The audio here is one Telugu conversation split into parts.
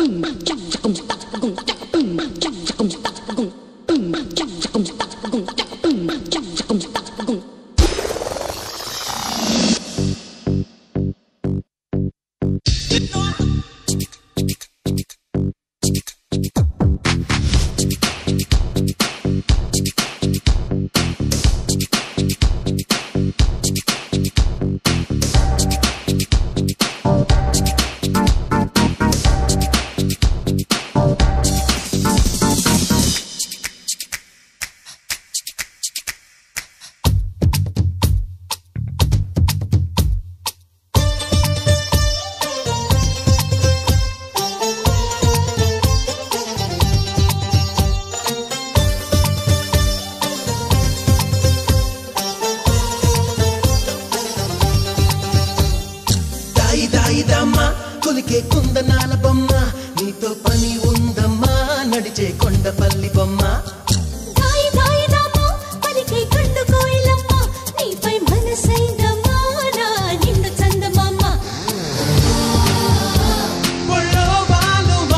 దాయి దాయిదమ్మా కొలికే కుందనాల బొమ్మ నీతో పని ఉందమ్మా నడిచే కొండపల్లి బొమ్మ దాయి దాయిదమ్మా పలికే కండు కోయిలమ్మ నీపై మనసైందమ్మా నా నిండు చందమామ ఒళ్ళో వాలుమా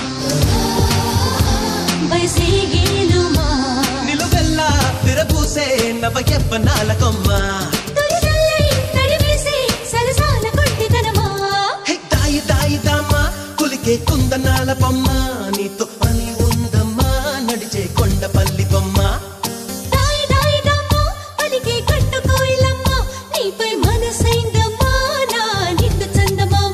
వయసే గేలుమా నిలువెల్లా తిరబూసే నవ యవ్వనాల కొమ్మ తొలిదల్లై తడివేసే సరసాల కొంటితనమా హే దాయి దాయిదమ్మా కొలికే కుందనాల బొమ్మ నీతో పని ఉందమ్మా నడిచే కొండపల్లి బొమ్మ దాయి దాయిదమ్మా పలికే కండు కోయిలమ్మ నీపై మనసైందమ్మా నా నిండు చందమామ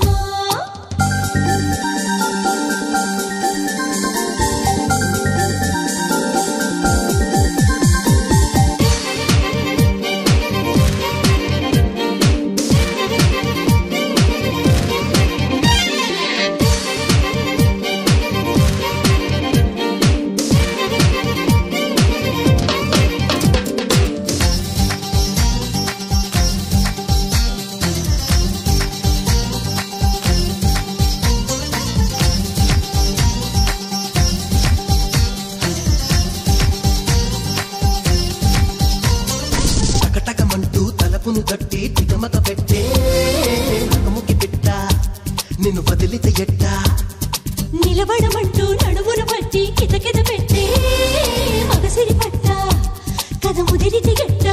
టకటకమంటూ తలపును తట్టి తికమక పెట్టే నకముకి పెట్ట నిన్ను వదిలితే ఎట్టా నిలబడమంటూ నడుమును పట్టి కితకిత పెట్టే మగసిరి పట్ట కథ ముదిరితి గట్ట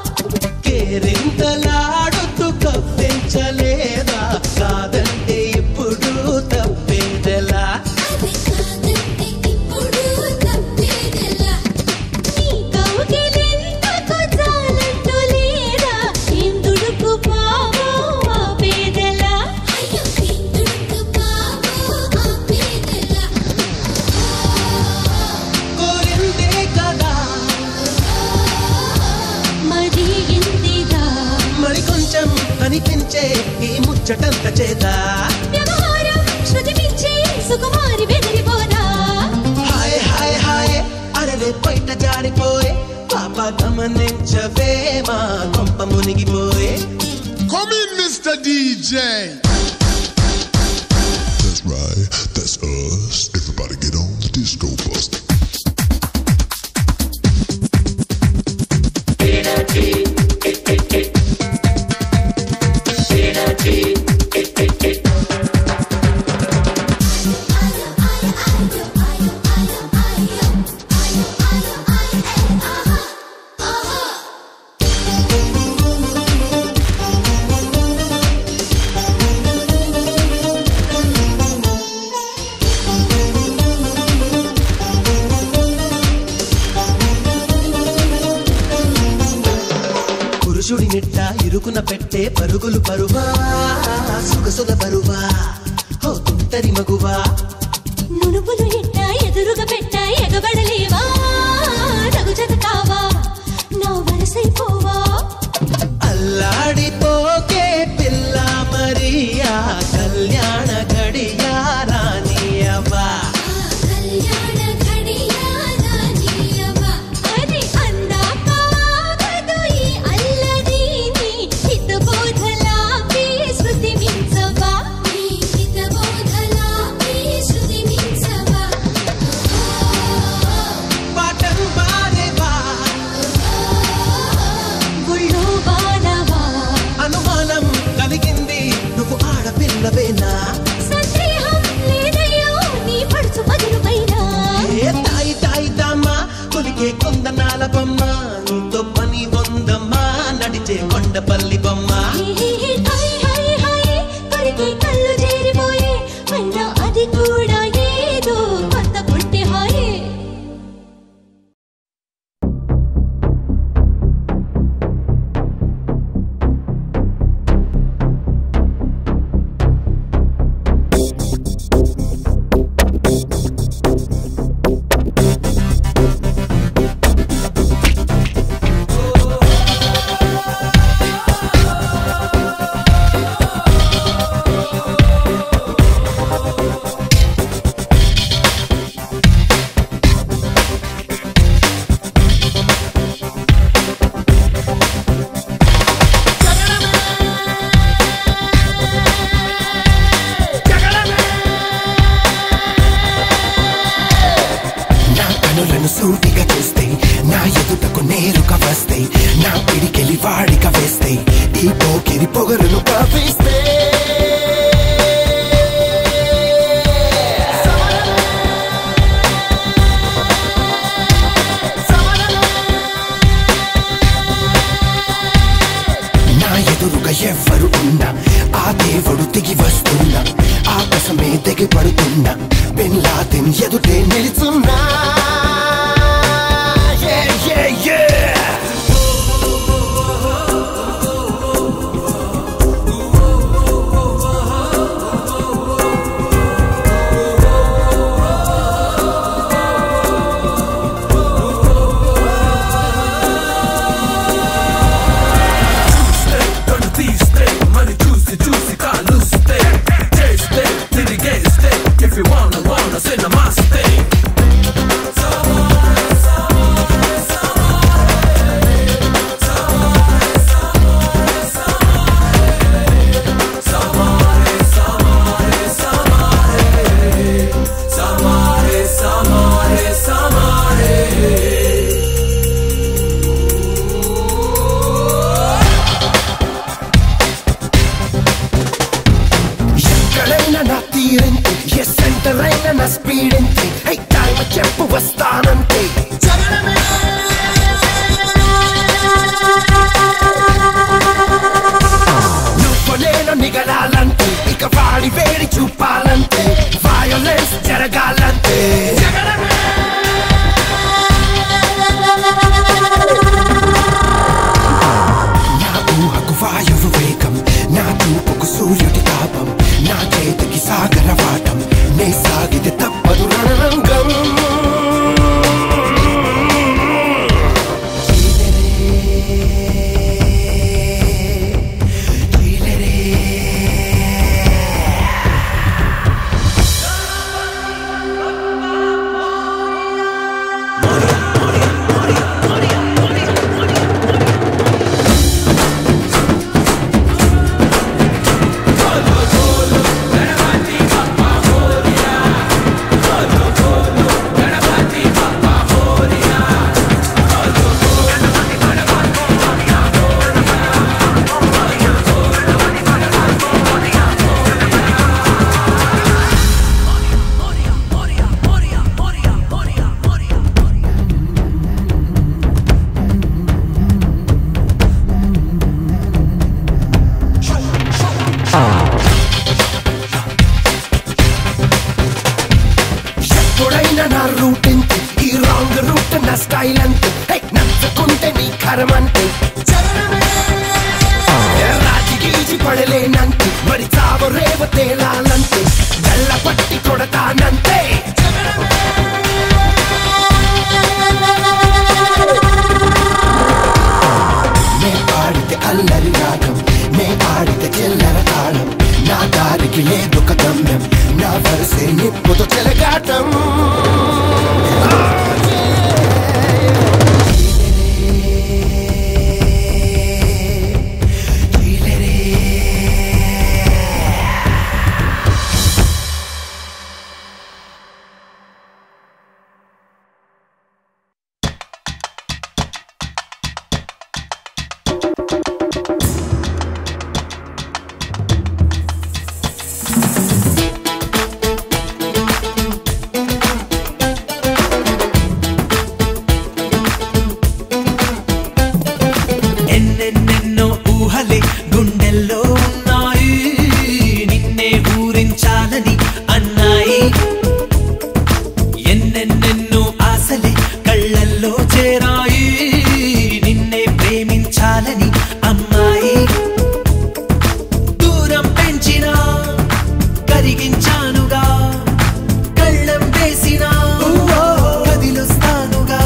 కేరింతలాడుతూ కప్పించలేదా కాదంటే ఇప్పుడు తప్పేదెలా నీ కౌగిలింతకు చాలంటూ లేదా ఇందుడుకు పావో ఆ పేదలా కోరిందే కదా మరి ఇందిగా మరి కొంచెం అనిపించే ఈ ముచ్చటంత చేదా వ్యవహారం శృతి మించి సుకుమారి బెదిరిపోదా హాయ్ హాయ్ హాయ్ అరవే బయట జారిపోయే పాప గమనించవే మా కొంప మునిగిపోయే Come in, Mr. DJ. That's right, that's us. Everybody get on the disco bus. పురుషుడి నిట్ట ఇరుకున పెట్టే పరుగులు పరువా సుగసుగ బరువా ఓ తుంటరి మగువా నునుపులు ఎట్ట ఎదురుగా పెట్ట ఎగబడలేవా నగు జత కావా నా వరసైపోవా అల్లాడిపోకే పిల్ల మరియా కళ్యాణ గడియా రానియవా అది అందాక ఆగదు ఈ అల్లదీని హితబోధలాపి శృతి మించవా పడుతున్నా ఆకాశమే తెగి పడుతున్నా బిన్ లాదెన్ ఎదుటే నిలుచున్నా Yeah, yeah, yeah. If you wanna, wanna, say namaste. Samare, samare, samare. ఎక్కడైనా నా తీరంతే ఏ సెంటర్ అయినా నా స్పీడ్ అంతే హై టైం చెప్పు వస్తానంతే నువ్వు నేను నిగడాలంటే ఇక వాడి వేడి చూపాలంటే వయోలెన్స్ జరగాలంటే నా ఊహకు వాయువు వేగం నా చూపుకు సూర్యుడి తాపం నా చేతికి సాగర వాటం నే సాగితే తప్పదు రణరంగం ఎప్పుడైనా నా రూట్ ఇంతే ఈ రాంగ్ రూట్ నా స్టైల్ అంతే హై, నచ్చకుంటే నీ కరమంతే రాజి గీచి పడలేనంతే మరి చావు రేవ తేలాలంతే గల్ల పట్టి కొడతానంతే నే పాడితే అల్లరి రాగం నే ఆడితే చెల్లర తాళం నా దారికి లేదొక గమ్యం నా వరసే నిప్పుతో చెలగాటం ఎన్నెన్నెన్నో ఊహలే గుండెల్లో ఉన్నాయి నిన్నే ఊరించాలని అన్నాయి ఎన్నెన్నెన్నో ఆశలే కళ్ళల్లో చేరాయి నిన్నే ప్రేమించాలని అమ్మాయి దూరం పెంచినా కరిగించానుగా కళ్ళం వేసినా కదిలొస్తానుగా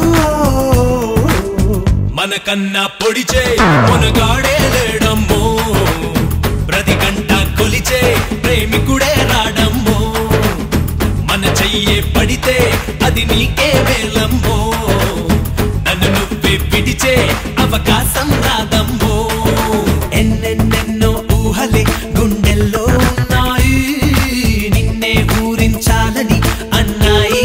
మనకన్నా పొడిచే మునగాడే లేడమ్మో ప్రతి గంట కొలిచే ప్రేమికుడే రాడమ్మో మన చెయ్యే పడితే అది నీకే వేలమ్మో నన్ను నువ్వే పిడిచే అవకాశం రాదమ్మో ఎన్నెన్నెన్నో ఊహలే గుండెల్లో ఉన్నాయి నిన్నే ఊరించాలని అన్నాయి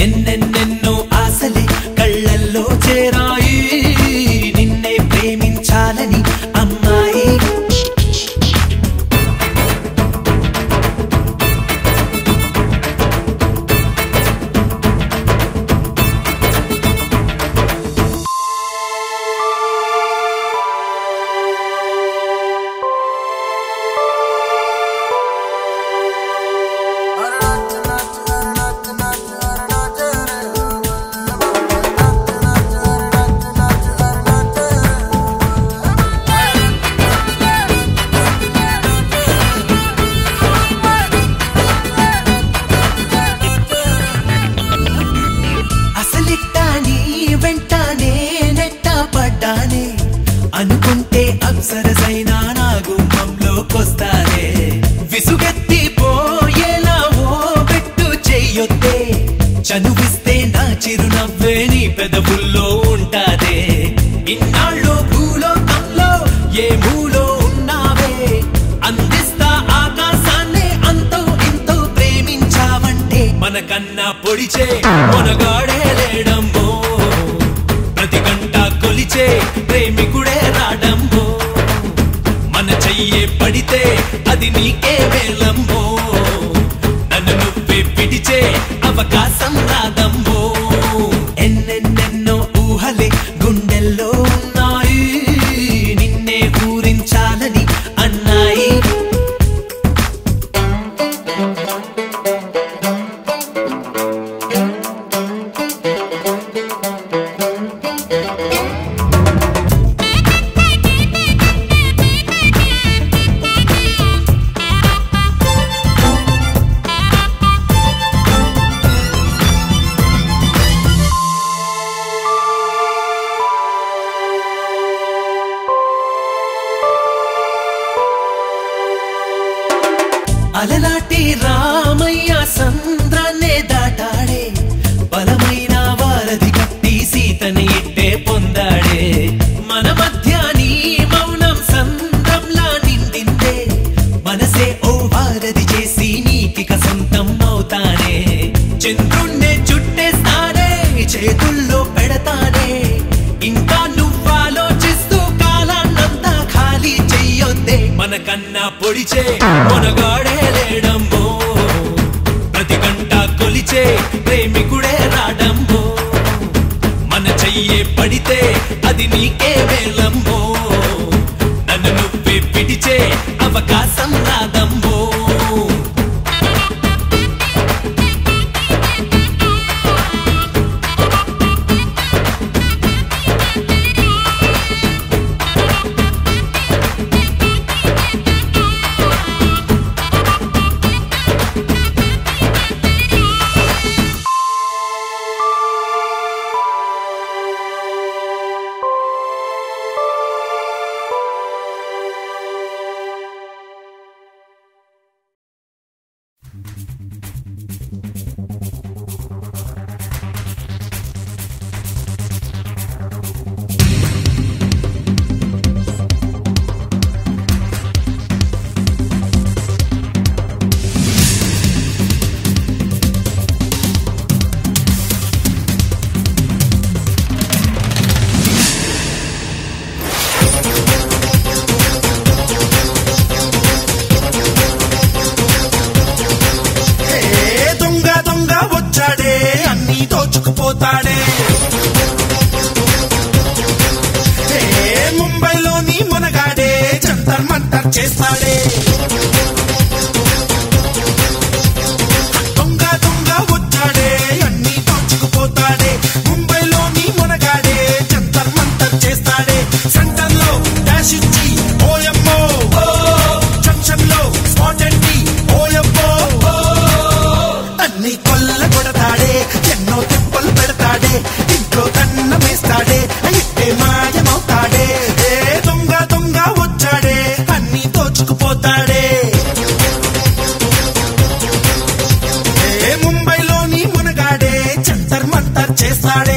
ఎన్నెన్నెన్నో ఆశలే కళ్ళల్లో చేరాయి నిన్నే ప్రేమించ ముందుకొస్తానే విసుగెత్తి పోయేలా ఓ పెట్టు చెయ్యొద్దే చనువిస్తే నా చిరునవ్వే నీ పెదవుల్లో ఉంటాదే ఇన్నాళ్ళు భూలోకంలో ఏ మూలో ఉన్నావే అందిస్తా ఆకాశాన్ని అంతో ఇంతో ప్రేమించావంటే మనకన్నా పొడిచే మనగాడే లేడమ్మో ప్రతి గంట కొలిచే ప్రేమికుడే రాడమ్మో మన చెయ్యే పడితే అది నీకే వేలమ్మో నన్ను నువ్వే పిడిచే అవకాశం రాదమ్మో ఎన్నెన్నెన్నో ఊహలే గుండెల్లో ఉన్నాయి నిన్నే ఊరించాలని అన్నాయి అలనాటి రామయ్య సంద్రాన్నే దాటాడే బలమైన వారధి కట్టి సీతని ఇట్టే పొందాడే మన మధ్య నీ మౌనం సంద్రంలా నిండిందే మనసే ఓ వారధి చేసి నీకిక సొంతం అవుతానే చంద్రుణ్ణే చుట్టేస్తానే చేతుల్లో పెడతానే ఇంకా నువ్వాలోచిస్తూ కాలాన్నంతా ఖాళీ చెయ్యొద్దే మనకన్నా పొడిచే మనగాడే లేడమ్మో ప్రతి గంట కొలిచే ప్రేమికుడే రాడమ్మో మన చెయ్యే పడితే అది నీకే వేలమ్మో నన్ను నువ్వే పిడిచే అవకాశం రాదమ్మో ఏ దొంగ దొంగ వచ్చాడే అన్ని దోచుకుపోతాడే ఏ ముంబైలోని మునగాడే జంతర్ మంతర్ చేస్తాడే దొంగ దొంగ వచ్చాడే అన్ని దోచుకుపోతాడే ముంబైలోని మునగాడే జంతర్ మంతర్ చేస్తాడే సెంటర్ లో డాష్ ఇచ్చి ఓయమ్మో జంక్షన్ లో స్పాట్ అండి ఓయమ్మో అన్ని కొల్ల కొడతాడే ఎన్నో తిప్పలు పెడతాడే ఇంట్లో కన్న వేస్తాడే ఇట్టే మాయమవుతాడే ఏ దొంగ దొంగ వచ్చాడే అన్ని దోచుకుపోతాడే ఏ ముంబైలోని మునగాడే జంతర్ మంతర్ చేస్తాడే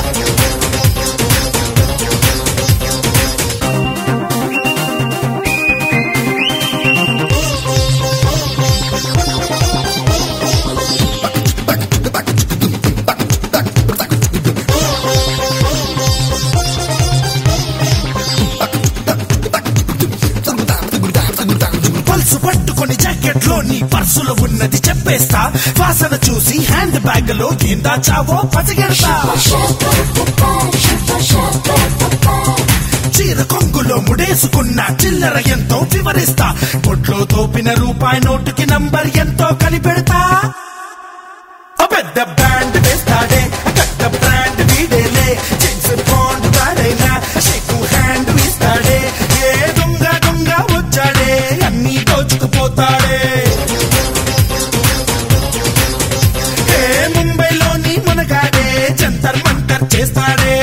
పల్సు పట్టుకొని జాకెట్ లో నీ పర్సులో ఉన్నది చెప్పేస్తా వాసన చూసి హ్యాండ్ బ్యాగ్ లో ఏం దాచావో పసిగెడతా చీర కొంగులో ముడేసుకున్న చిల్లర ఎంతో వివరిస్తా పొట్లో తోపిన రూపాయి నోటుకి నంబర్ ఎంతో కనిపెడతా ఆ పెద్ద బ్యాండ్ వేస్తాడే ఆ పెద్ద బ్రాండ్ వీడేలే జెంట్స్ బాండ్ వాడైనా షేకు హ్యాండ్ ఇస్తాడే ఏ దొంగ దొంగ వచ్చాడే అన్ని దోచుకుపోతాడే ఏ ముంబైలోని మునగాడే జంతర్ మంతర్ చేస్తాడే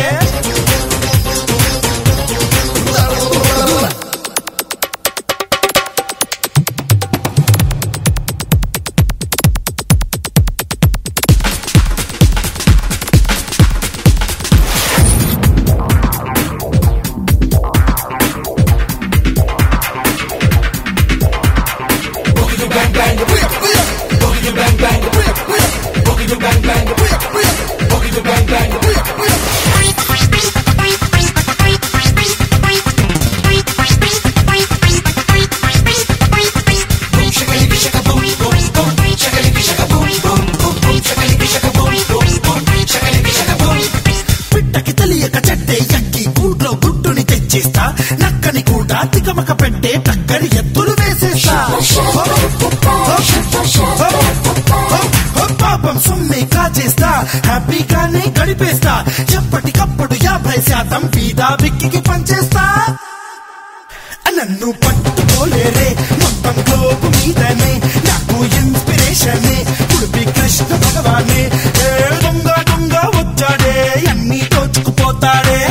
పాపం సొమ్మే కాచేస్తా హ్యాపీగానే గడిపేస్తా ఎప్పటికప్పుడు యాభై శాతం పీదా బిక్కికి పంచేస్తా నన్ను పట్టుకోలేరే మొత్తం గ్లోబు మీదనే నాకు ఇన్స్పిరేషనే ఉడిపి కృష్ణ భగవానే ఏ దొంగ దొంగ వచ్చాడే అన్ని దోచుకుపోతాడే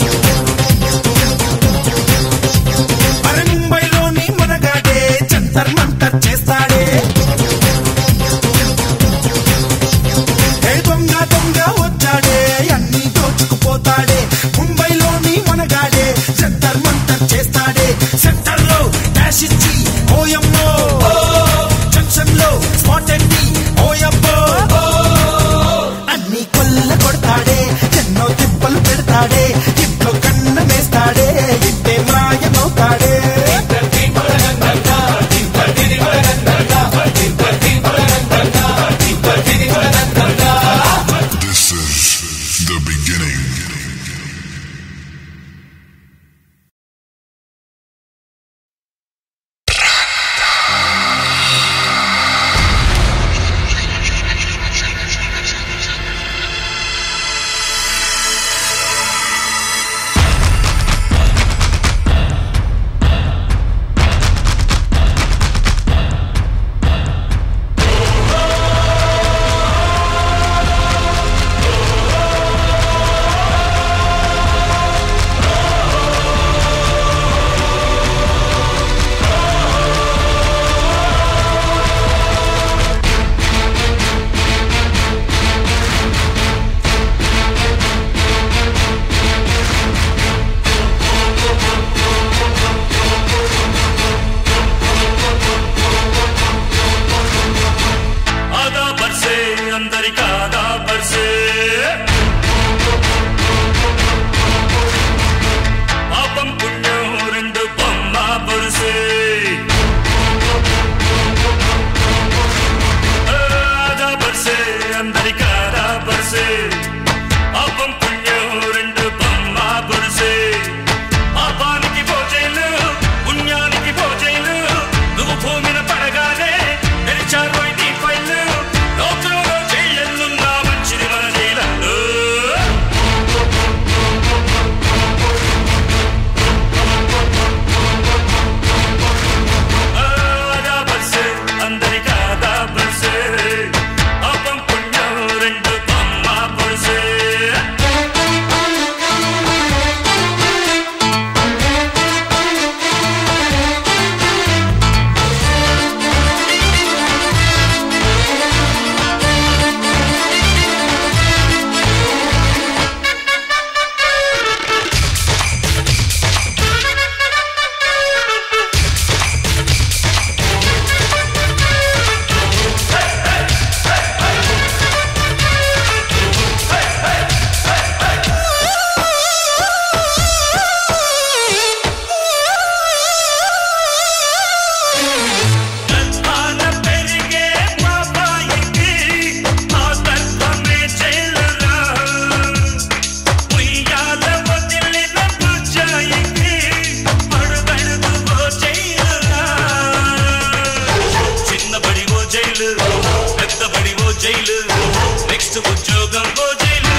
మరి ముంబైలోని మనగాడే జంతర్ మంతర్ చేస్తాడే ఏ దొంగ దొంగ వచ్చాడే అన్ని దోచుకుపోతాడే ముంబైలోని మనగాడే సెంటర్ మంటర్ చేస్తాడే సెంటర్ లో డాష్ ఇచ్చి ఓయమ్మో జంక్షన్ లో స్పాట్ అండి ఓయమ్మో అన్ని కొల్ల కొడతాడే ఎన్నో తిప్పలు పెడతాడే ఇంట్లో కన్న వేస్తాడే ఇంటే మాయమవుతాడే This is the beginning. ఆదా బర్సే అందరికి ఆదా బర్సే పాపం పుణ్యం రెండు బొమ్మ బొరుసే ఆదా బర్సే అందరికి ఆదా బర్సే పాపం పుణ్యం రెండు బొమ్మ బొరుసే పాపానికి భోజైలు పుణ్యానికి భోజైలు నువ్వు భూమిన పడగానే తెరిచారు నీ ఫైలు లోకంలో జైళ్ళున్నా మంచిది మన జైలు ఆదా బర్సే అందరికి ఆదా బర్సే పాపం పుణ్యం రెండు బొమ్మ బొరుసే గర్భాన పెరిగే బాబాయికి ఆ గర్భమే జైలురా ఉయ్యాల వదిలిన బుజ్జాయికి అడుగడుగు ఓ జైలురా చిన్నబడి ఓ జైలు పెద్దబడి ఓ జైలు నెక్స్ట్ ఉద్యోగం ఓ జైలు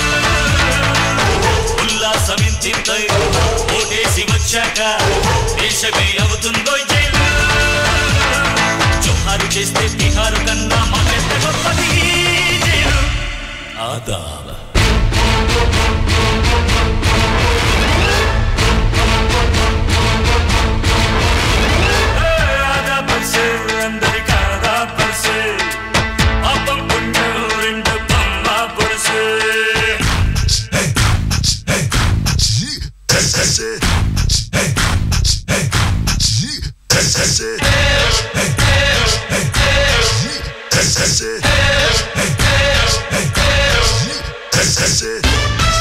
ఉల్లాసమింతింతై ఓటేసి వచ్చాక దేశమే అవుతుందో జైలు జోహారు చేస్తే బీహారు కన్నా మాకెంత గొప్పది జైలు ఆదాబ్ ఆదా పర్సే అందరికి ఆదా పర్సే పాపం పుణ్యం రెండు బొమ్మ పొరుసే That's it.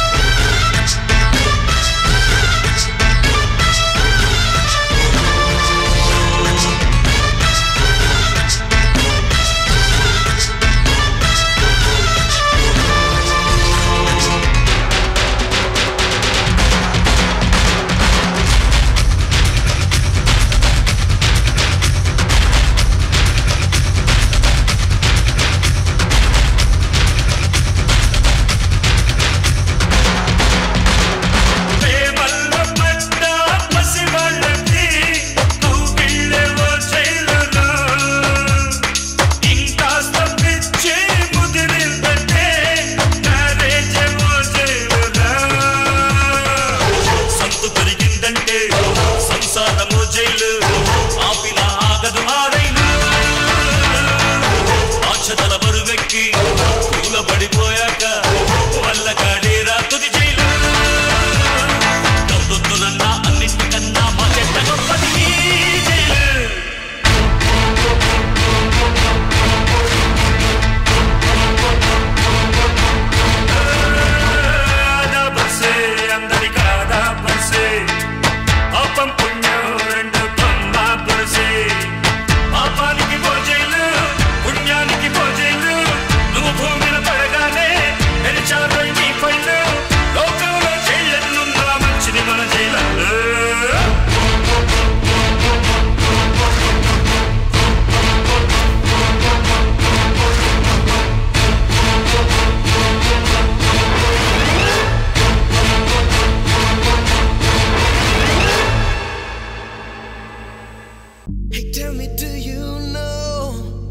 you know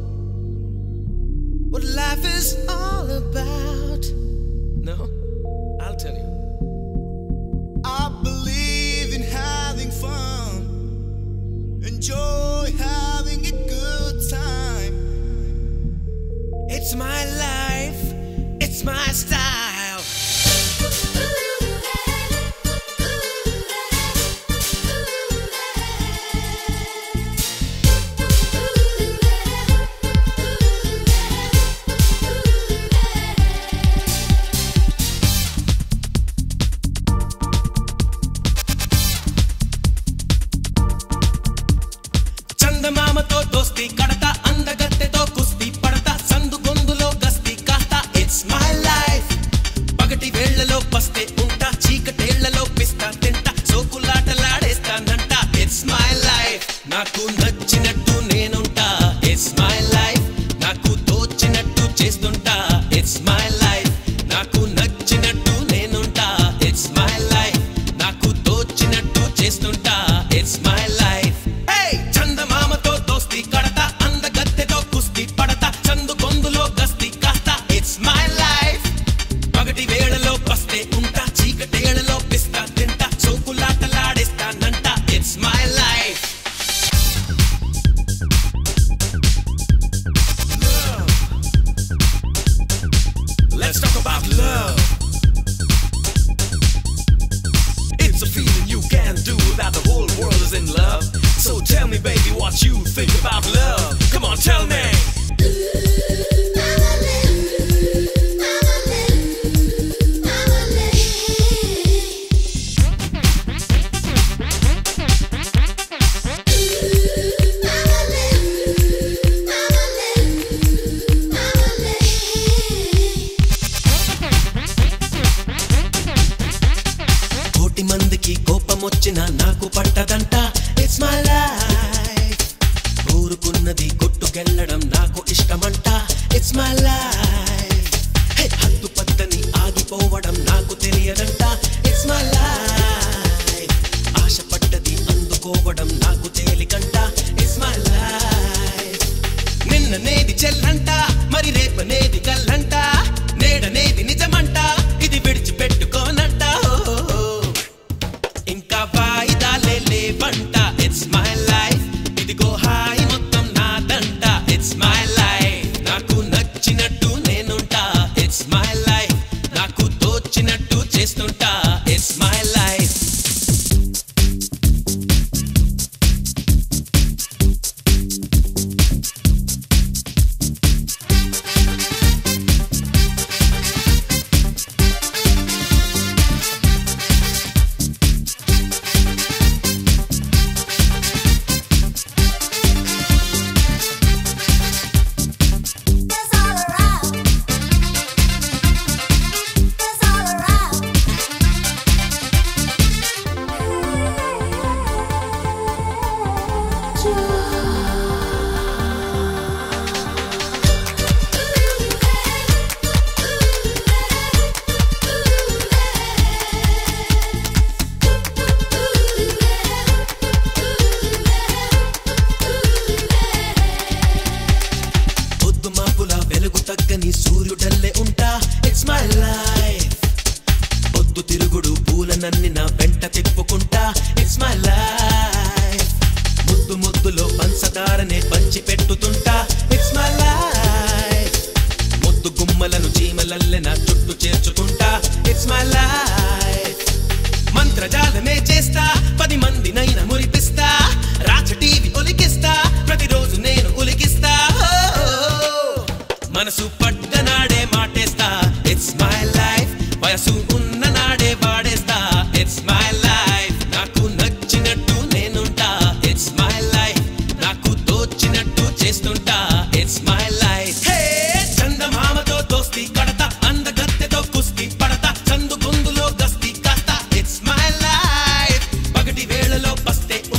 what life is all about? No? I'll tell you. I believe in having fun. Enjoy having a good time. It's my life, it's my style. చందమామతో దోస్తి కడత అందగత్తెతో కుస్తీ పడతా సందు గొందులో గస్తీ కాస్తా ఇట్స్ మై లైఫ్ పగటి వేళ్లలో పస్తే ఉంటా చీకటేళ్లలో పిస్తా తింటా సోకులాటలాడేస్తానంట ఇట్స్ మై లైఫ్ నాకు నచ్చినట్టు నేనుంటా ఇట్స్ మై లైఫ్ నాకు తోచినట్టు చేస్తుంటా ఇట్స్ మై లైఫ్ నాకు నచ్చినట్టు నేనుంటా ఇట్స్ మై లైఫ్ నాకు తోచినట్టు చేస్తుంటా ఇట్స్ మై లైఫ్ చందమామతో దోస్తి కడతా అందగత్తెతో కుస్తీ పడతా చందు గొందులో గస్తీ కాస్తా ఇట్స్ మై లైఫ్ పగటి వేళలో పస్తే ఉంటా చీకటేళలో పిస్తా తింటా సోకులాటలాడేస్తానంట it's my life Let's talk about love. It's a feeling you can't do without the whole world is in love. So tell me, baby, what you think about love. Come on, tell me. కోటి మందికి కోపమొచ్చిన నాకు పట్టదంట ఇట్స్ మై లైఫ్ ఊరుకున్నది కొట్టుకెళ్ళడం నాకు ఇష్టమంట ఇట్స్ మై లైఫ్ హద్దు పద్దని ఆగిపోవడం నాకు తెలియదంట ఇట్స్ మై లైఫ్ ఆశపడ్డది అందుకోవడం నాకు తేలికంట ఇట్స్ మై లైఫ్ నిన్ననేది చెల్లంట మరి రేపనేది గల్లంట నేడనేది నిజమంట ఇది విడిచిపెట్టుకోనంట ఓ, ఓ, ఓ. ఇంకా వాయిదాలే లేవంట ఇట్స్ మై లైఫ్ ఇదిగో హాయి మొత్తం నాదంట ఇట్స్ మై లైఫ్ నాకు నచ్చినట్టు నేనుంటా ఇట్స్ మై లైఫ్ నాకు తోచినట్టు చేస్తుంటా ఇట్స్ మై లైఫ్ పొద్దు మాపుల వెలుగు తగ్గని సూర్యుడల్లే ఉంటా ఇట్స్ మై లైఫ్ పొద్దు తిరుగుడు పూలనన్ని నా వెంట తిప్పుకుంటా ఇట్స్ మై లైఫ్ ముద్దు ముద్దులో పంచదారనే పంచి పెట్టుతుంటా ఇట్స్ మై లైఫ్ ముద్దు గుమ్మలను చీమలల్లె నా చుట్టూ చేర్చుకుంటా ఇట్స్ మై లైఫ్ మంత్రజాలమే చేస్తా పది మందినైనా మురిపిస్తా రాచ టీవీ ఒలికిస్తా ప్రతిరోజు నేను ఉలికిస్తా ఓ, ఓ, ఓ. మనసు పడ్డనాడే మాటేస్తా ఇట్స్ మై లైఫ్ వయసు ఉన్న నాడే వాడేస్తా ఇట్స్ మై లైఫ్ నాకు నచ్చినట్టు నేనుంటా ఇట్స్ మై లైఫ్ నాకు తోచినట్టు చేస్తుంటా ఇట్స్ మై లైఫ్ హే చందమామతో దోస్తి కడతా అందగత్తెతో కుస్తీ పడతా చందు గొందులో గస్తీ కాస్తా ఇట్స్ మై లైఫ్ పగటి వేళలో పస్తే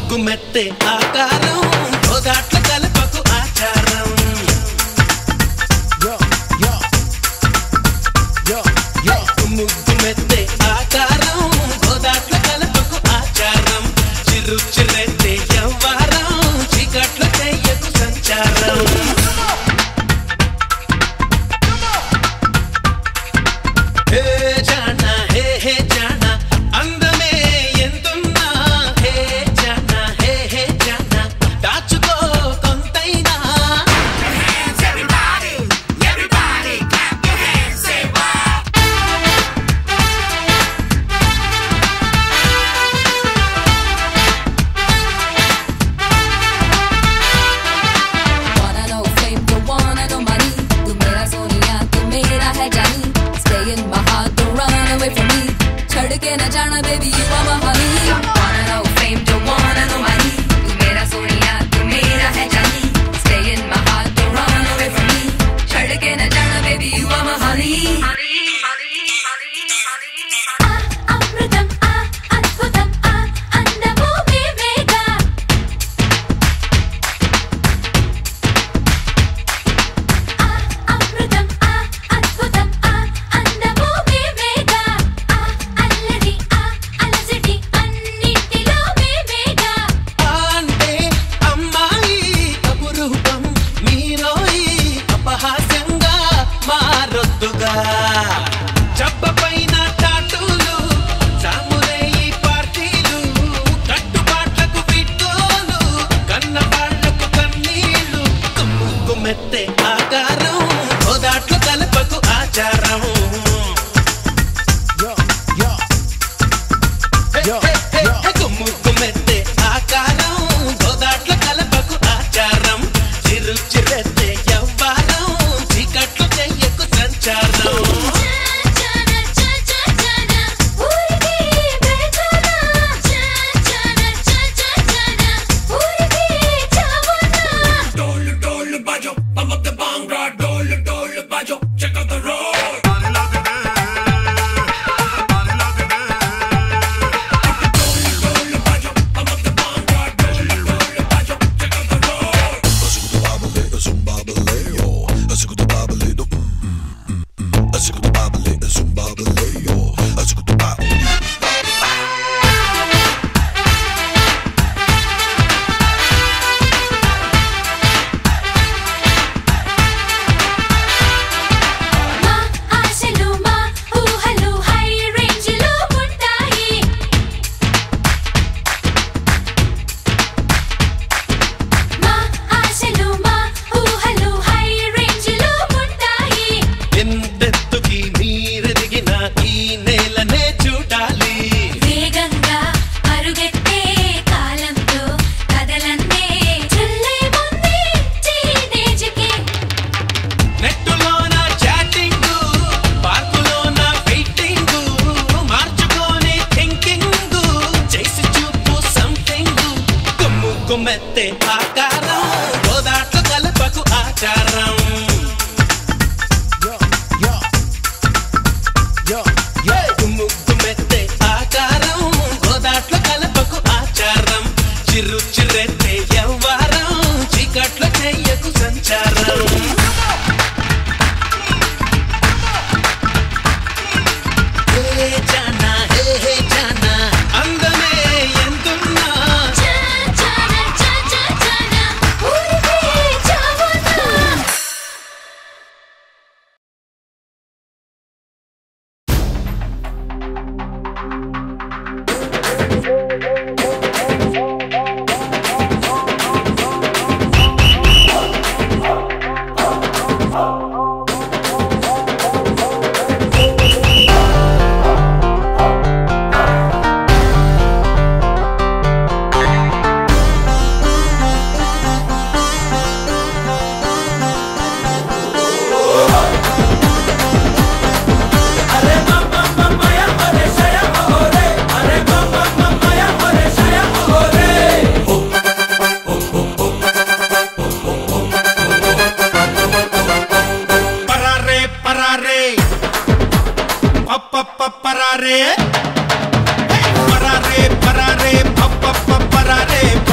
ముగ్గు మెత్తే ఆకారం గోదాట్ల కలపకు ఆచారం ముగ్గు మెత్తే ఆకారం గోదాట్ల కలపకు ఆచారం చిరు చిరెత్తే యవ్వారం చీకట్ల చెయ్యకు సంచారం హే జానా హే హే జానా అందమే ఎంతున్నా హే జానా హే హే జానా దాచుకో కొంతైనా Wanna know fame, don't wanna know money. तू मेरा सोनिया, तू मेरा है जानी. Stay in my heart, don't run away from me. छड़ के न जाना, baby, you are my honey. Wanna know fame, don't wanna know money. तू मेरा सोनिया, तू मेरा है जानी. Stay in my heart, don't run away from me. छड़ के न जाना, baby, you are my honey. అమృతం ఆ అద్భుతం ఆ అందము మేమేగా ఆ అమృతం ఆ అద్భుతం ఆ అందము మేమేగా ఆ అల్లరి ఆ అలజడి అన్నిటిలో మేమేగా అంటే అమ్మాయి అపురూపం మీరోయి అపహాస్యంగా మారొద్దుగా చెప్పపైన టాటూలు సామురేయి పార్టీలు కట్టుబాట్లకు విట్టోలు కన్న వాళ్ళకు కన్నీళ్ళు కుమ్ముకు మెత్తే ఆకారం గోదాట్లు కలపకు ఆచారం కుమ్ముకు మెత్తే ఆకారం గోదాట్ల కలపకు ఆచారం చిరు చిరెత్తే యవ్వారం చీకట్లు చెయ్యకు సంచారం చాన చా చా చాన ఊరికే బెరచాన చా చాన చా చా చాన ఊరికే చావనా డోలు డోలు బాజో పమక్ ద బాంగ్రా డోలు డోలు బాజో చెక్ అవుట్ ద రోడ్ మా ఆశలు మా ఊహలు హై రేంజ్ లో ఉంటాయి మా ఆశలు మా ఊహలు హై రేంజ్ లో ఉంటాయి ఎంతెత్తుకి మీరెదిగిన ఈ నేలనే చూడాలి వేగంగా పరుగెత్తే కాలంతో కదలన్నే చల్లే ముందే టీనేజ్కి నెట్టులోన చాటింగ్ పార్కులోన వెయిటింగ్ మార్చుకోని థింకింగ్ చేసి చూపు సంథింగ్ కొమ్ము కొమ్మెత్తే ఆకారం గోదాట్లు కలపకు ఆచారం కొమ్ము కొమ్మెత్తే ఆకారం గోదాట్ల కలపకు ఆచారం చిరు చిరెత్తే యవ్వారం చీకట్ల చెయ్యకు సంచారం హే జానా హే హే జానా అందమే ఎంతున్నా చా చాన చా చా చాన ఊరికే చావనా పరారే పరారే పప్ప పరారే పరారే పరారే పప్ప పరారే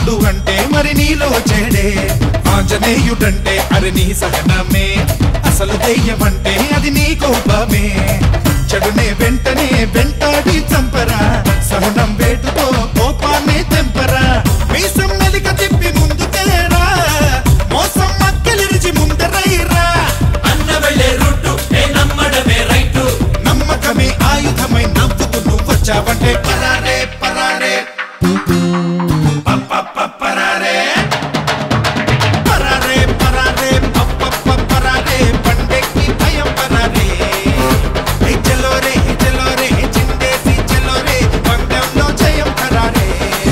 రాముడు అంటే మరి నీలో చెడే ఆంజనేయుడంటే అది నీ సహనమే అసలు దెయ్యమంటే అది నీ కోపమే చెడునే వెంటనే వెంటాడి చంపరా సహనం వేటుతో కోపాన్ని తెంపరా మీసం మెలిక తిప్పి ముందుకేరా మోసం మక్కలిరిచి ముందరైరా అన్న వెళ్ళే రూటు ఏ నమ్మడమే రైటు నమ్మకమే ఆయుధమై నవ్వుతూ నువ్వు వచ్చావంటే పరారే పరారే పప్ప పరారే పరారే పరారే పప్ప పరారే పండెక్కి భయం పరారే హే చలో రే హే చలో రే హే చిందేసి చలో రే పందెంలో జయం పరారే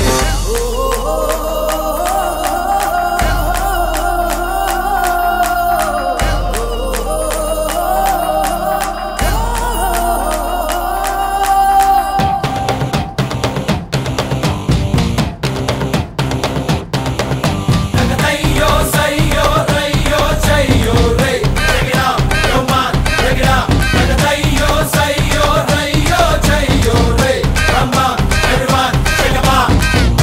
Ayo, sayo, rayo, chayo, ray. Break it up, come on, break it up. Ayo, sayo, rayo, chayo, ray. Come on, everyone, shake it up.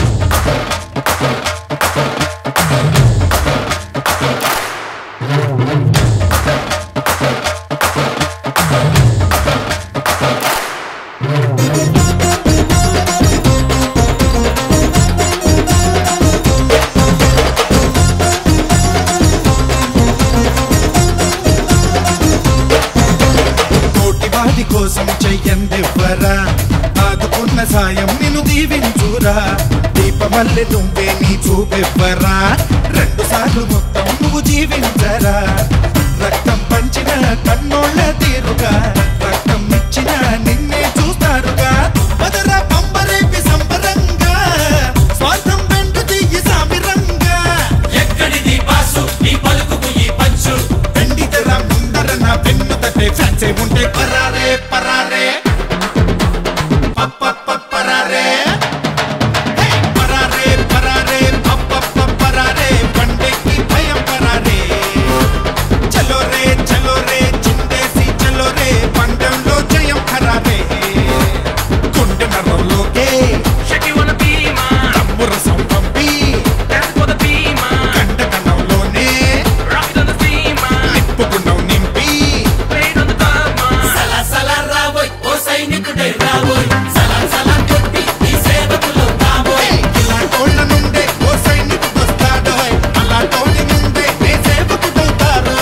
కోటి వాడి కోసం చెయ్యందివ్వరా ఆదుకున్న సాయం నిన్ను దీవించురా దీపమల్లె నువ్వే నీ చూపెవ్వరా రెండు సార్లు మొత్తం నువ్వు జీవించరా రక్తం పంచిన కన్నోళ్ళ తీరుగా రక్తం ఇచ్చిన నిన్నే చూస్తారుగా మదర పంబరేపి సంబరంగా స్వార్థం వెంట దిగి సామిరంగా ఎక్కడిది బాసు నీ పలుకుకు ఈ పంచు వెండి తెర ముందర నా పెన్ను తట్టే ఫ్యాన్సే ఉంటే పరారే పరారే పప్ప పరారే హే! పరారే పరారే పప్ప పరారే పండెక్కి భయం పరారే చలో రే చలో రే చిందేసి చలో రే పందెంలో జయం ఖరారే గుండె నరంలోకే Shake you wanna be mine, తమ్ము రసం పంపి dance for the beam, కండ కణంలోనే rock it on the steam, నిప్పుకున్నాం నింపి play it on the drum. సలా సలా రాబోయ్ ఓ సైనికుడే రాబోయ్ సలాం సలాం కొట్టి ఈ సేవకులు కాబోయ్ ఇలాంటోళ్ళ నుండే ఓ సైనికుడు వస్తాడు అలాంటోడి నుండే నే సేవకుడవుతారు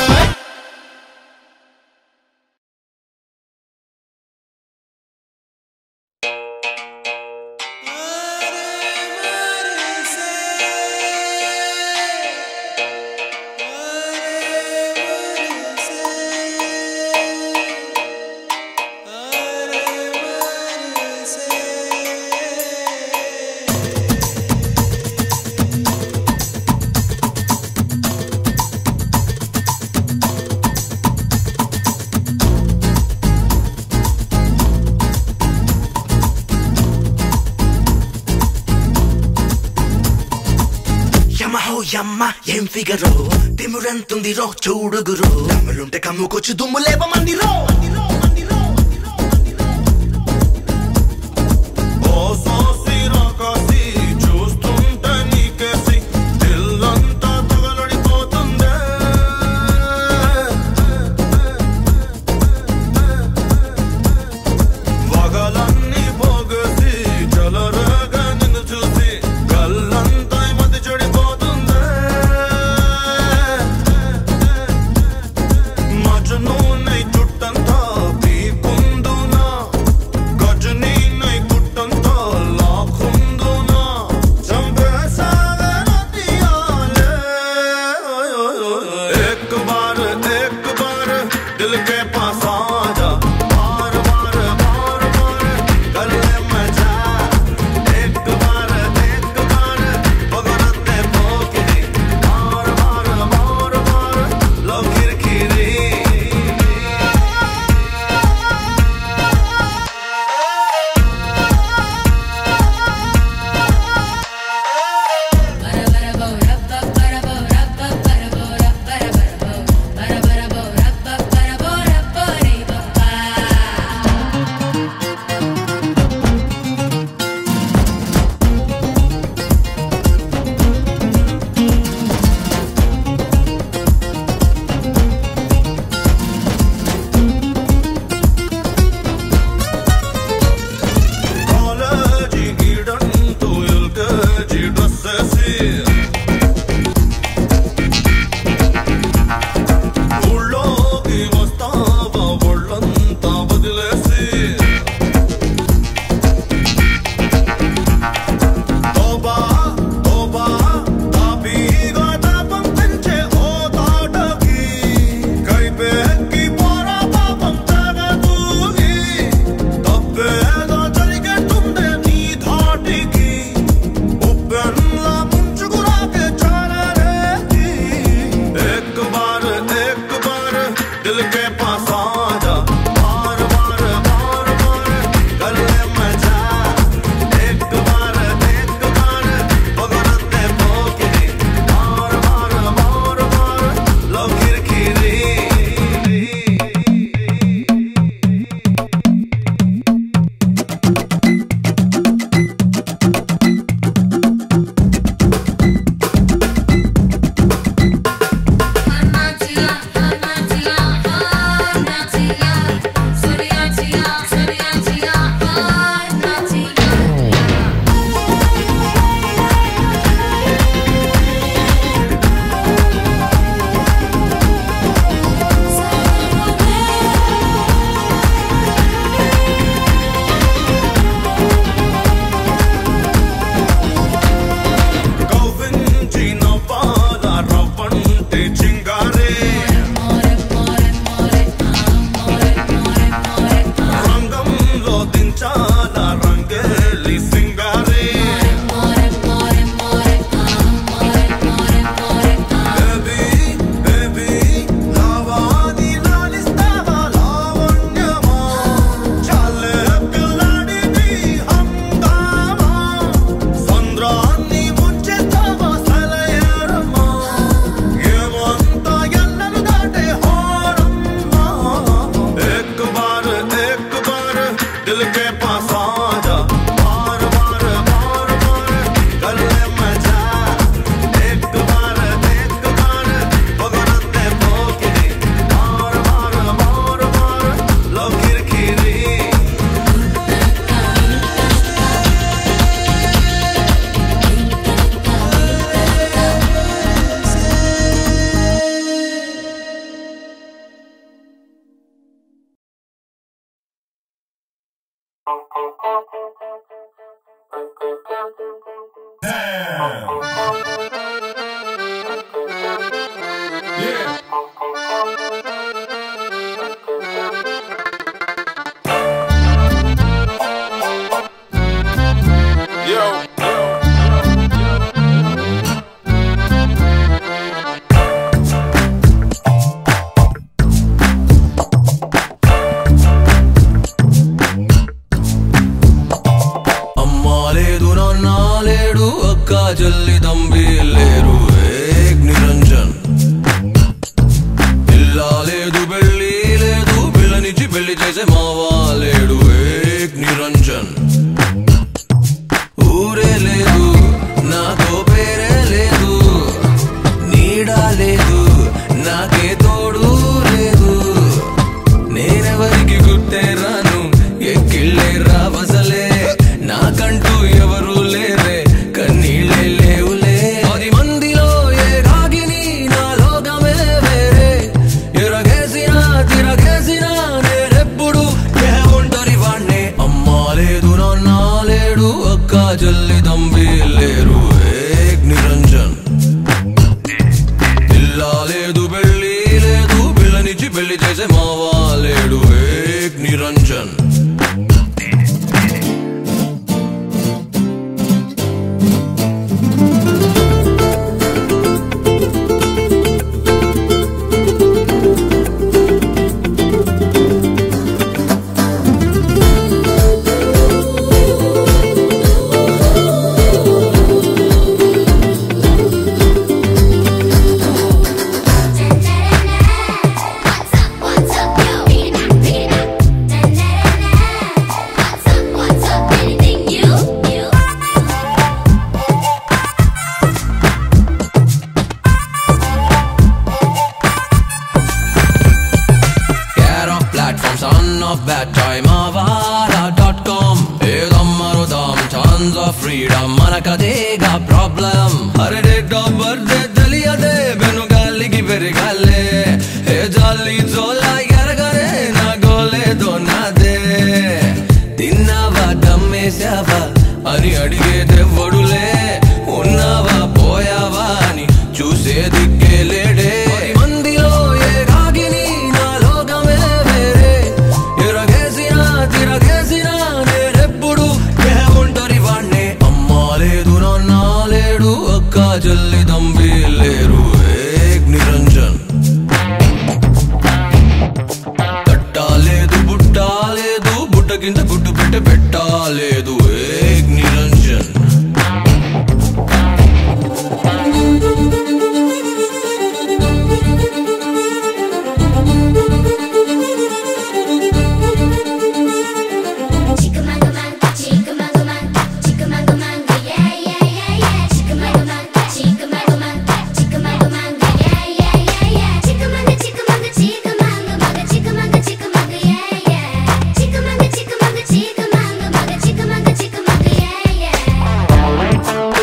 యమహో యమ్మ ఏం ఫిగరో తిమురెంతుంది రో చూడుగురు దమ్ములుంటే కమ్ముకొచ్చి దుమ్ము లేవమంది రో ఓ సోసి రాకాసి చూస్తుంటే నీకేసి దిల్లంతా తగలడిపోతుందే వగలన్నీ పోగేసి చలరగా నిన్ను చూసి గల్లంతా మతి చెడిపోతుందే మజనూ నై చుట్టంతా అమ్మా లేదు నాన్న లేడు అక్క చెల్లి తంబి లేరు ఏక్ నిరంజన్ ఇల్లా లేదు పెళ్ళి లేదు పిల్లనిచ్చి పెళ్లి చేసే మావా లేడు ఏక్ నిరంజన్ ఊరే లేదు నాకో పేరే లేదు నీడా లేదు నాకే తోడు లేదు నేనెవరికి గుట్టే రాను ఎక్కిళ్ళే రావసలే నాకంటూ ఎవరు లేరే కన్నీళ్ళే లేవులే పది మందిలో ఏ రాగిని నా లోకమే వేరే ఎరగేసినా తిరగేసినా నేనెప్పుడు ఏ ఒంటరి వాణ్ణే అమ్మా లేదు నాన్న లేడు అక్క చెల్లి తంబి లేరు ఏక్ నిరంజన్ ఇల్లా లేదు పెళ్ళి లేదు పిల్లనిచ్చి పెళ్లి చేసే మావా లేడు Ek Niranjan What's up, yo? Beat it back, beat it back. What's up, what's up? Anything you, you? Care of platform, son of bad time, avara.com ఏదమ్మరుదాం ఛాన్స్ ఆఫ్ ఫ్రీడమ్ మనకదేగా ప్రాబ్లం అరే డేట్ ఆఫ్ బర్త్డే తెలియదే వెనుగాలికి పెరగాలే ఏ జాలి జోలా ఎరగరే నా గోలేదో నాదే తిన్నావా దమ్మేశావా అని అడిగేదెవ్వడులే ఉన్నావా పోయావా అని చూసే దిక్కే లేడే పది మందిలో ఏ రాగిని నా లోకమే వేరే ఎరగేసినా తిరగేసినా నేనెప్పుడు ఏ ఒంటరి వాణ్ణే అమ్మా లేదు నాన్న లేడు అక్క చెల్లి తంబి లేరు ఏక్ నిరంజన్ కట్టాలేదు బుట్టాలేదు బుట్ట కింద గుడ్డు పెట్టె పెట్టాలేదు ఏక్ Niranjan Chickamauga man, chickamauga man, chickamauga man, yeah, yeah, yeah, yeah. Chickamauga man, chickamauga man, chickamauga man, yeah, yeah, yeah, yeah. Chickamauga, chickamauga, chickamauga, maga, chickamauga, chickamauga, yeah, yeah. Chickamauga, chickamauga, chickamauga, maga, chickamauga, chickamauga, yeah, yeah.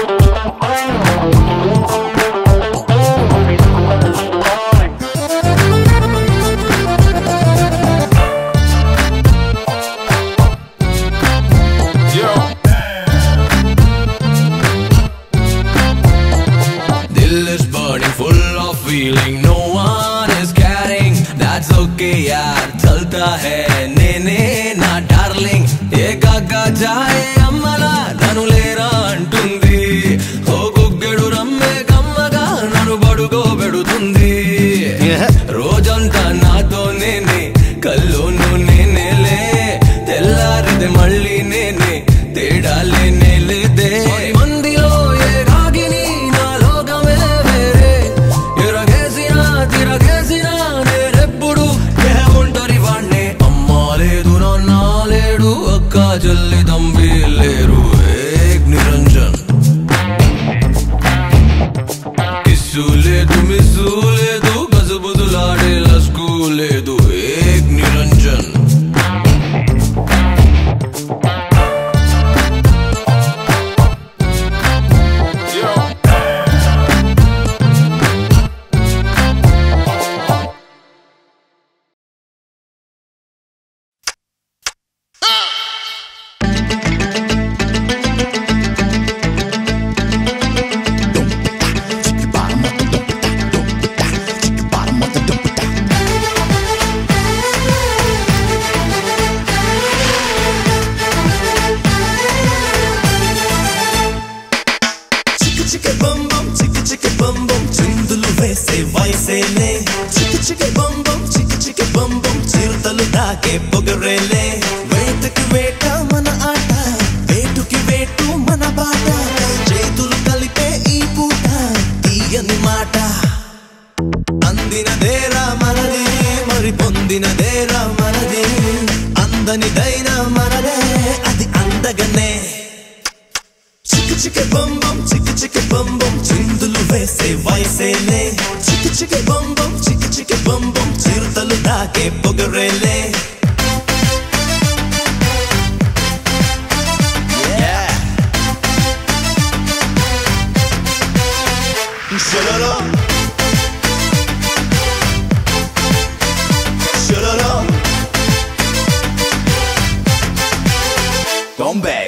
Dill is burning, full of feeling. No one is caring. That's okay, yaar. Chalta hai, nene, na darling. ఏకాగా జాయే అమ్మలా నన్ను లేరా అంటుంది ఓ గుగ్గెడు రమ్మే కమ్మగా నన్ను బడుగో పెడుతుంది రోజంతా నాతో నేనే కల్లోను నేనేలే తెల్లారితే మళ్ళీ నేనే తేడా లేనే లేదే పది మందిలో ఏ రాగిని నా లోకమే వేరే ఎరగేసినా తిరగేసినా నేనెప్పుడు ఏ ఒంటరి వాణ్ణే అమ్మా లేదు నాన్న లేడు అక్క చెల్లి తంబి లేరు ఏక్ నిరంజన్ ఇస్సు లేదు మిస్సు లేదు గజబుదులాడే లస్కు లేదు ఏక్ నిరంజన్ వేసే వయసేలే చికి చికి బొంబం చికి చికి బొంబం చిరుతలు దాకే పొగరేలే వేటకి వేట మన ఆట వేటుకి వేటు మన బాట చేతులు కలిపే ఈ పూట తీయని మాట అందినదేరా మనది మరి పొందినదేరా మనది అందనిదైనా మనదే అది అందగనే చికి చికి బొంబం చికి చికి బొంబం చిందులు వేసే వయసేలే చికి చికి బొంబం చికి చికి బొంబం చిరుతలు దాకే పొగరేలే Yeah. Shalala. Shalala. Bombay.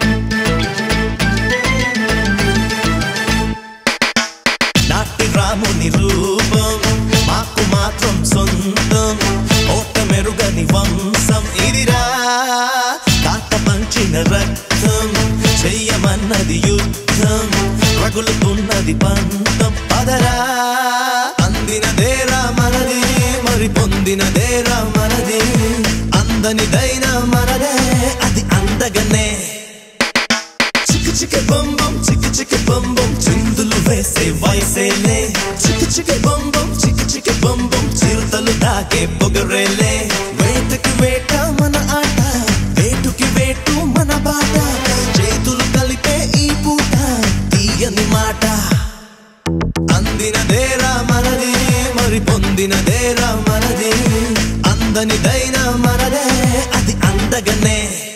నాటి రాముని రూపం మాకు మాత్రం సొంతం ఓట మెరుగని వంశం ఇదిరా తాత పంచిన రక్తం చెయ్యమన్నది యుద్ధం రగులుతున్నది పంతం పదరా అందినదేరా మనది మరి పొందినదేరా మనది అందనిదైనా మనదే అది అందగనే చికి చికి బొంబం చికి చికి బొంబం చిందులు వేసే వయసేలే చికి చికి బొంబం చికి చికి బొంబం చిరుతలు దాకే పొగరేలే వేటకి వేట మన ఆట వేటుకి వేటు మన బాట చేతులు కలిపే ఈ పూట తీయని మాట అందినదేరా మనది మరి పొందినదేరా మనది అందనిదైనా మనదే అది అందగనే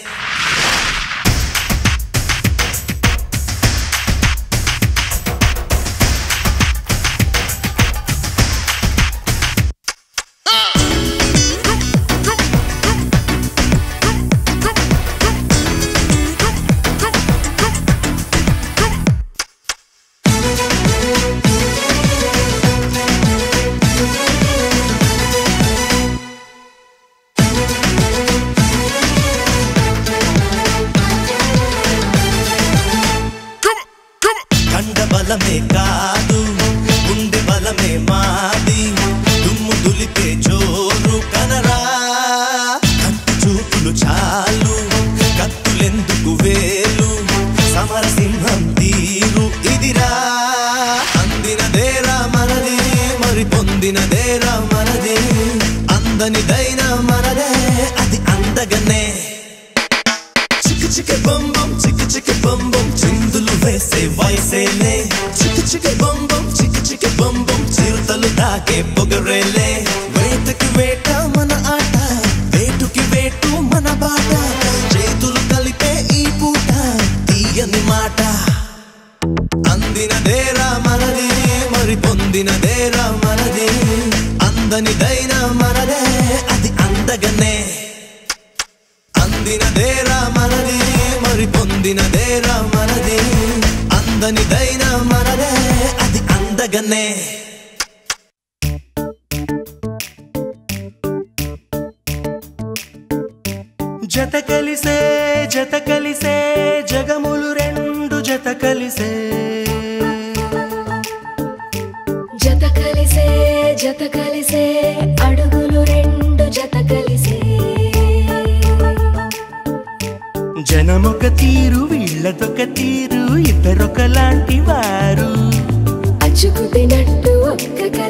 కండ బలమే కాదు గుండె బలమే మాది దుమ్ము దులిపే జోరు కనరా కంటి చూపులు చాలు కత్తులెందుకు వేలు సమరసింహం తీరు ఇదిరా అందినదేరా మనది మరి పొందినదేరా మనది అందనిదైనా మనదే అది అందగనే చికి చికి బొంబం చికి చికి బొంబం చిందులు వేసే వయసేలే చికి చికి బొంబం చికి చికి బొంబం చిరుతలు దాకే పొగరేలే వేటకి వేట మన ఆట వేటుకి వేటు మన బాట చేతులు కలిపే ఈ పూట తీయని మాట అందినదేరా మనది మరి పొందినదేరా మనది అందనిదైనా మనదే అది అందగనే అందినదేరా మనది మరి పొందినదేరా మనది అందనిదైనా మనదే అది అందగనే జత కలిసే జత కలిసే జగములు రెండు జత కలిసే జత కలిసే జత కలిసే అడుగులు రెండు జత కలిసే జనమొక తీరు వీళ్ళదొక తీరు ఇద్దరొకలాంటి వారు అచ్చుకు తినట్టు ఒక్క